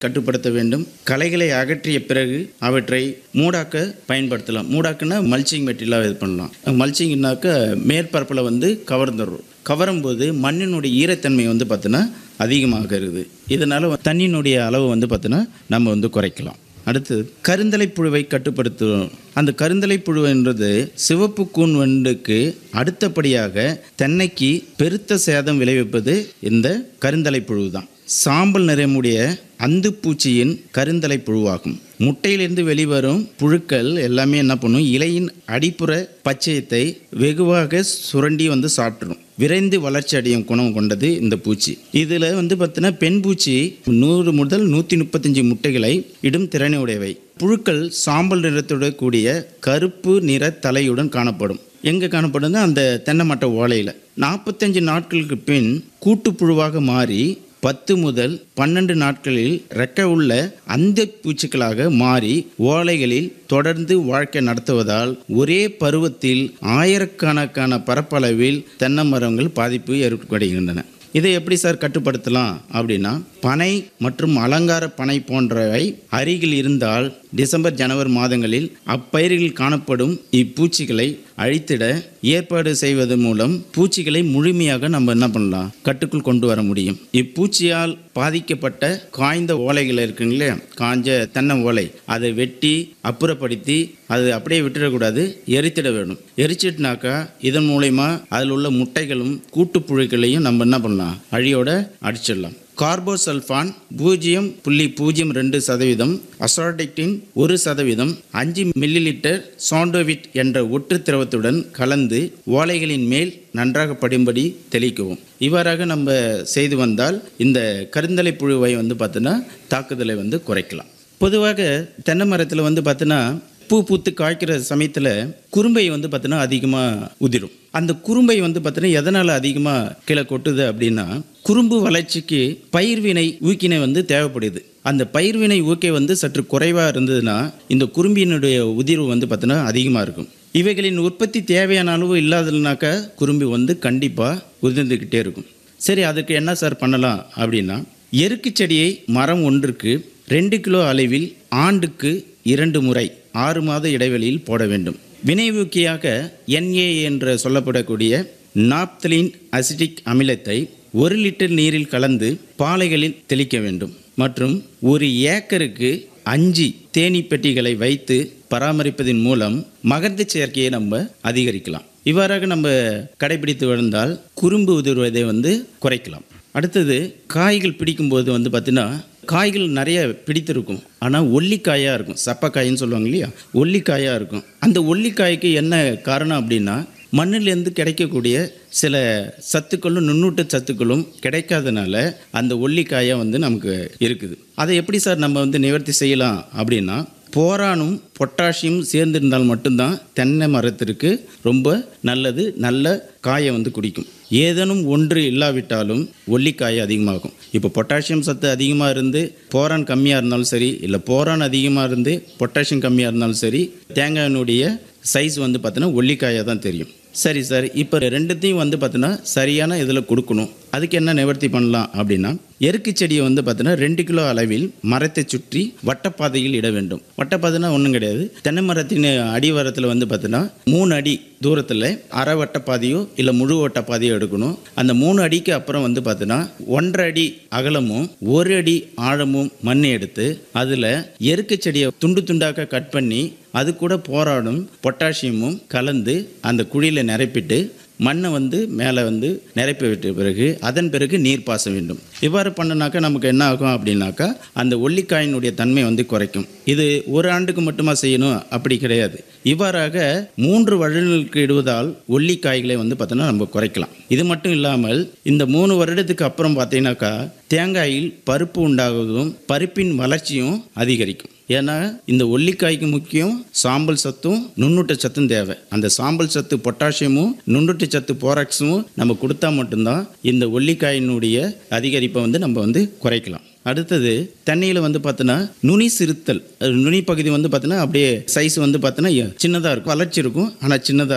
கட்டுப்படுத்த வேண்டும் களைகளை அகற்றிய பிறகு அவற்றை மூடாக்க பயன்படுத்தலாம் மூடாக்குன்னா மல்ச்சிங் மெட்டீரியலாக இது பண்ணலாம் மல்ச்சிங்னாக்க மேற்பரப்பில் வந்து கவர்ந்துடுறோம் கவரும்போது மண்ணினுடைய ஈரத்தன்மை வந்து பார்த்தோன்னா அதிகமாகிறது இதனால் தண்ணியினுடைய அளவு வந்து பார்த்தோன்னா நம்ம வந்து குறைக்கலாம் அடுத்தது கருந்தலை புழுவை கட்டுப்படுத்துவோம் அந்த கருந்தலை புழுன்றது சிவப்பு கூன் வண்டுக்கு அடுத்தபடியாக தென்னைக்கு பெருத்த சேதம் விளைவிப்பது இந்த கருந்தலை புழு தான் சாம்பல் நிறமுடைய அந்து பூச்சியின் கருந்தலை புழுவாகும் முட்டையிலிருந்து வெளிவரும் புழுக்கள் எல்லாமே என்ன பண்ணும் இலையின் அடிப்புற பச்சையத்தை வெகுவாக சுரண்டி வந்து சாப்பிட்ரும் விரைந்து வளர்ச்சி அடையும் குணம் கொண்டது இந்த பூச்சி இதில் வந்து பார்த்தீங்கன்னா பெண் பூச்சி நூறு முதல் நூற்றி முப்பத்தஞ்சு முட்டைகளை இடும் திறனுடையவை புழுக்கள் சாம்பல் நிறத்துடன் கூடிய கருப்பு நிற தலையுடன் காணப்படும் எங்கே காணப்படுதுன்னா அந்த தென்னை மட்டை ஓலையில் நாற்பத்தஞ்சு நாட்களுக்கு பின் கூட்டுப்புழுவாக மாறி பத்து முதல் பன்னெண்டு நாட்களில் ரெக்க உள்ள அந்த பூச்சிகளாக மாறி ஓலைகளில் தொடர்ந்து வாழ்க்கை நடத்துவதால் ஒரே பருவத்தில் ஆயிரக்கணக்கான பரப்பளவில் தென்னை மரங்கள் பாதிப்பு ஏற்படுகின்றன இதை எப்படி சார் கட்டுப்படுத்தலாம் அப்படின்னா பனை மற்றும் அலங்கார பனை போன்றவை அருகில் இருந்தால் டிசம்பர் ஜனவரி மாதங்களில் அப்பயிர்களில் காணப்படும் இப்பூச்சிகளை அழித்திட ஏற்பாடு செய்வதன் மூலம் பூச்சிகளை முழுமையாக நம்ம என்ன பண்ணலாம் கட்டுக்குள் கொண்டு வர முடியும் இப்பூச்சியால் பாதிக்கப்பட்ட காய்ந்த ஓலைகள் இருக்குங்க இல்லையா காஞ்ச தென்னை ஓலை அதை வெட்டி அப்புறப்படுத்தி அது அப்படியே விட்டுடக்கூடாது எரித்திட வேணும் எரிச்சிட்டுனாக்கா இதன் மூலயமா அதில் உள்ள முட்டைகளும் கூட்டுப்புழுக்களையும் நம்ம என்ன பண்ணலாம் அழியோட அடிச்சிடலாம் கார்போசல்ஃபான் பூஜ்ஜியம் புள்ளி பூஜ்ஜியம் ரெண்டு சதவீதம் அசார்டிக்டின் ஒரு சதவீதம் அஞ்சு மில்லி லிட்டர் சாண்டோவிட் என்ற ஒற்று திரவத்துடன் கலந்து ஓலைகளின் மேல் நன்றாக படும்படி தெளிக்கவும் இவ்வாறாக நம்ம செய்து வந்தால் இந்த கருந்தலை புழுவை வந்து பார்த்தோன்னா தாக்குதலை வந்து குறைக்கலாம் பொதுவாக தென்னை மரத்தில் வந்து பார்த்தோன்னா பூ பூத்து காய்க்கிற சமயத்தில் குறும்பை வந்து பார்த்தோன்னா அதிகமாக உதிரும் அந்த குறும்பை வந்து பார்த்தோன்னா எதனால் அதிகமாக கீழே கொட்டுது அப்படின்னா குறும்பு வளர்ச்சிக்கு பயிர்வினை ஊக்கினை வந்து தேவைப்படுது அந்த பயிர்வினை ஊக்கை வந்து சற்று குறைவாக இருந்ததுன்னா இந்த குறும்பியினுடைய உதிர்வு வந்து பார்த்தோன்னா அதிகமாக இருக்கும் இவைகளின் உற்பத்தி தேவையான அளவு இல்லாதனாக்கா குறும்பி வந்து கண்டிப்பாக உதிர்ந்துக்கிட்டே இருக்கும் சரி அதுக்கு என்ன சார் பண்ணலாம் அப்படின்னா எருக்கு செடியை மரம் ஒன்றுக்கு ரெண்டு கிலோ அளவில் ஆண்டுக்கு இரண்டு முறை ஆறு மாத இடைவெளியில் போட வேண்டும் வினைவூக்கியாக என்ஏ என்று சொல்லப்படக்கூடிய நாப்தலின் அசிட்டிக் அமிலத்தை ஒரு லிட்டர் நீரில் கலந்து பாலைகளில் தெளிக்க வேண்டும் மற்றும் ஒரு ஏக்கருக்கு அஞ்சு தேனீ பெட்டிகளை வைத்து பராமரிப்பதன் மூலம் மகர்ந்த சேர்க்கையை நம்ம அதிகரிக்கலாம் இவ்வாறாக நம்ம கடைபிடித்து வந்தால் குறும்பு உதிர்வதை வந்து குறைக்கலாம் அடுத்தது காய்கள் பிடிக்கும்போது வந்து பார்த்தீங்கன்னா காய்கள் நிறைய பிடித்திருக்கும் ஆனால் ஒல்லிக்காயாக இருக்கும் சப்பக்காயின்னு சொல்லுவாங்க இல்லையா ஒல்லிக்காயாக இருக்கும் அந்த ஒல்லிக்காய்க்கு என்ன காரணம் அப்படின்னா மண்ணிலேருந்து கிடைக்கக்கூடிய சில சத்துக்களும் நுண்ணூட்ட சத்துக்களும் கிடைக்காதனால அந்த ஒல்லிக்காயாக வந்து நமக்கு இருக்குது அதை எப்படி சார் நம்ம வந்து நிவர்த்தி செய்யலாம் அப்படின்னா போரானும் பொட்டாசியம் சேர்ந்திருந்தால் மட்டும்தான் தென்னை மரத்திற்கு ரொம்ப நல்லது நல்ல காயை வந்து குடிக்கும் ஏதேனும் ஒன்று இல்லாவிட்டாலும் ஒல்லிக்காய் அதிகமாகும் இப்போ பொட்டாசியம் சத்து அதிகமாக இருந்து போரான் கம்மியாக இருந்தாலும் சரி இல்லை போரான் அதிகமாக இருந்து பொட்டாசியம் கம்மியாக இருந்தாலும் சரி தேங்காயினுடைய சைஸ் வந்து பார்த்தோன்னா ஒல்லிக்காயாக தான் தெரியும் சரி சார் இப்போ ரெண்டுத்தையும் வந்து பார்த்தோன்னா சரியான இதில் கொடுக்கணும் அதுக்கு என்ன நிவர்த்தி பண்ணலாம் அப்படின்னா எருக்கு செடியை வந்து பார்த்தோன்னா ரெண்டு கிலோ அளவில் மரத்தை சுற்றி வட்டப்பாதையில் இட வேண்டும் வட்டப்பாதைனா ஒன்றும் கிடையாது தென்னை மரத்தின் அடிவாரத்தில் வந்து பார்த்தோன்னா மூணு அடி தூரத்தில் அரை வட்டப்பாதையோ இல்லை முழு வட்டப்பாதையோ எடுக்கணும் அந்த மூணு அடிக்கு அப்புறம் வந்து பார்த்தோன்னா ஒன்றரை அடி அகலமும் ஒரு அடி ஆழமும் மண் எடுத்து அதில் எருக்கு செடியை துண்டு துண்டாக்க கட் பண்ணி அது கூட போராடும் பொட்டாசியமும் கலந்து அந்த குழியில் நிரப்பிட்டு மண்ணை வந்து மேலே வந்து நிரப்பி விட்ட பிறகு அதன் பிறகு நீர் பாச வேண்டும் இவ்வாறு பண்ணினாக்கா நமக்கு என்ன ஆகும் அப்படின்னாக்கா அந்த ஒல்லிக்காயினுடைய தன்மை வந்து குறைக்கும் இது ஒரு ஆண்டுக்கு மட்டுமா செய்யணும் அப்படி கிடையாது இவ்வாறாக மூன்று வருடங்களுக்கு இடுவதால் ஒல்லிக்காய்களை வந்து பார்த்தோன்னா நம்ம குறைக்கலாம் இது மட்டும் இல்லாமல் இந்த மூணு வருடத்துக்கு அப்புறம் பார்த்தீங்கன்னாக்கா தேங்காயில் பருப்பு உண்டாகுவதும் பருப்பின் வளர்ச்சியும் அதிகரிக்கும் ஏன்னா இந்த ஒல்லிக்காய்க்கு முக்கியம் சாம்பல் சத்தும் நுண்ணூட்ட சத்தும் தேவை அந்த சாம்பல் சத்து பொட்டாசியமும் நுண்ணூட்ட சத்து போராக்ஸும் நம்ம கொடுத்தா மட்டும்தான் இந்த ஒல்லிக்காயினுடைய அதிகரிப்பை வந்து நம்ம வந்து குறைக்கலாம் அடுத்தது தண்ணியில் வந்து பார்த்தோன்னா நுனி சிறுத்தல் அது நுனி பகுதி வந்து பார்த்தோன்னா அப்படியே சைஸ் வந்து பார்த்தோன்னா சின்னதாக இருக்கும் வளர்ச்சி இருக்கும் ஆனால் சின்னதாக இருக்கும்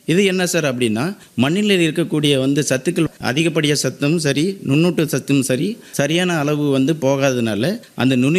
இது என்ன சார் அப்படின்னா மண்ணில் இருக்கக்கூடிய வந்து சத்துக்கள் அதிகப்படியாக சத்தும் சரி நுண்ணூட்ட சத்தும் சரி சரியான அளவு வந்து போகாதனால அந்த நுனி